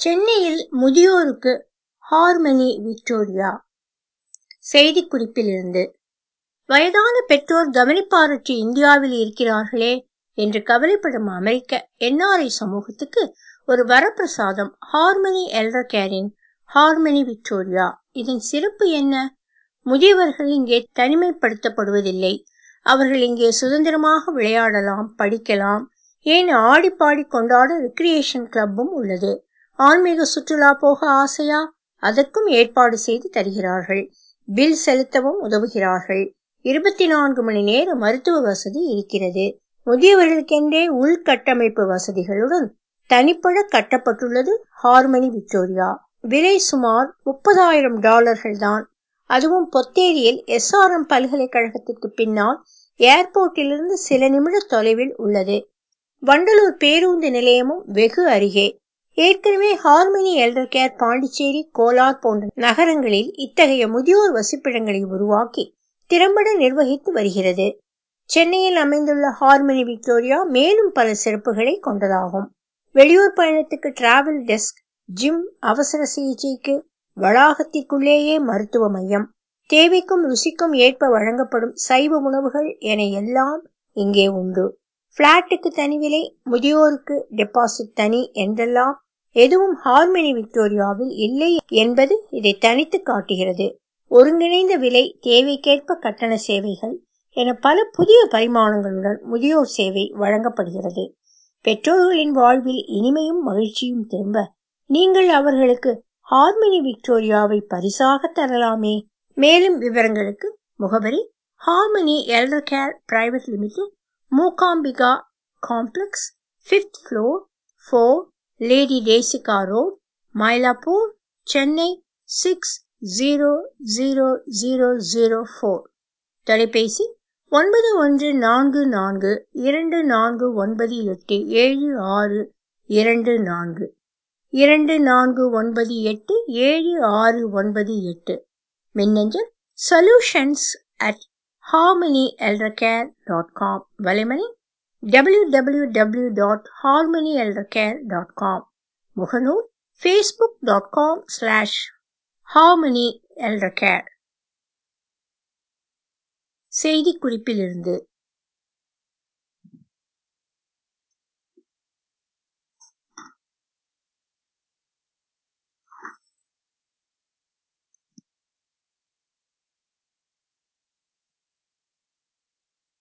சென்னையில் முதியோருக்கு harmony Victoria செய்திக்குறிப்பிலிருந்து வயதான பெற்றோர் கவனிப்பாரற்று இந்தியாவில் இருக்கிறார்களே என்று கவலைப்படும் அமெரிக்க என்ஆர்ஐ சமூகத்துக்கு ஒரு வரப்பிரசாதம் ஹார்மனி எல்டர் கேரின் ஹார்மனி விக்டோரியா இதன் சிறப்பு என்ன முதியவர்கள் இங்கே தனிமைப்படுத்தப்படுவதில்லை அவர்கள் இங்கே சுதந்திரமாக விளையாடலாம் படிக்கலாம் ஏன் ஆடி பாடி கொண்டாட ரிக்ரியேஷன் கிளப்பும் உள்ளது ஆன்மீக சுற்றுலா போக ஆசையா அதற்கும் ஏற்பாடு செய்து தருகிறார்கள் பில் செலுத்தவும் உதவுகிறார்கள் இருபத்தி நான்கு மணி நேர மருத்துவ வசதி இருக்கிறது முதியவர்களுக்கென்றே உள்கட்டமைப்பு வசதிகளுடன் தனிப்பட கட்டப்பட்டுள்ளது ஹார்மனி விக்டோரியா விலை சுமார் முப்பதாயிரம் டாலர்கள் தான் அதுவும் பொத்தேரியில் எஸ்ஆர்எம் பல்கலைக்கழகத்திற்கு பின்னால் ஏர்போர்ட்டிலிருந்து சில நிமிட தொலைவில் உள்ளது வண்டலூர் பேருந்து நிலையமும் வெகு அருகே ஏற்கனவே harmony elder care Pondicherry Kolar போன்ற நகரங்களில் இத்தகைய முதியோர் வசிப்பிடங்களை உருவாக்கி திறம்பட நிர்வகித்து வருகிறது சென்னையில் அமைந்துள்ள ஹார்மனி விக்டோரியா மேலும் பல சிறப்புகளை கொண்டதாகும் வெளியூர் பயணத்துக்கு டிராவல் டெஸ்க் ஜிம் அவசர சிகிச்சைக்கு வளாகத்திற்குள்ளேயே மருத்துவ மையம் தேவைக்கும் ருசிக்கும் ஏற்ப வழங்கப்படும் சைவ உணவுகள் என எல்லாம் இங்கே உண்டு பிளாட்டுக்கு தனி விலை முதியோருக்கு டெபாசிட் தனி என்றெல்லாம் எதுவும் ஹார்மனி விக்டோரியாவில் இல்லை என்பது இதை தனித்து காட்டுகிறது ஒருங்கிணைந்த விலை தேவைக்கேற்ப கட்டண சேவைகள் என பல புதிய பரிமாணங்களுடன் முதியோர் சேவை வழங்கப்படுகிறது பெற்றோர்களின் வாழ்வில் இனிமையும் மகிழ்ச்சியும் திரும்ப நீங்கள் அவர்களுக்கு ஹார்மனி விக்டோரியாவை பரிசாக தரலாமே மேலும் விவரங்களுக்கு முகவரி harmony elder care private limited Mookambika complex fifth floor four lady Desika road Mylapore Chennai six zero zero zero zero four தொலைபேசி ஒன்பது ஒன்று நான்கு நான்கு இரண்டு நான்கு ஒன்பது எட்டு ஏழு ஆறு இரண்டு நான்கு இரண்டு நான்கு ஒன்பது எட்டு ஏழு ஆறு ஒன்பது எட்டு மின்னஞ்சல் solutions at harmony elder care dot com வலைமணி W W W dot harmony elder care dot com முகநூல் Facebook dot com slash harmony elder care செய்திக்குறிப்பிலிருந்து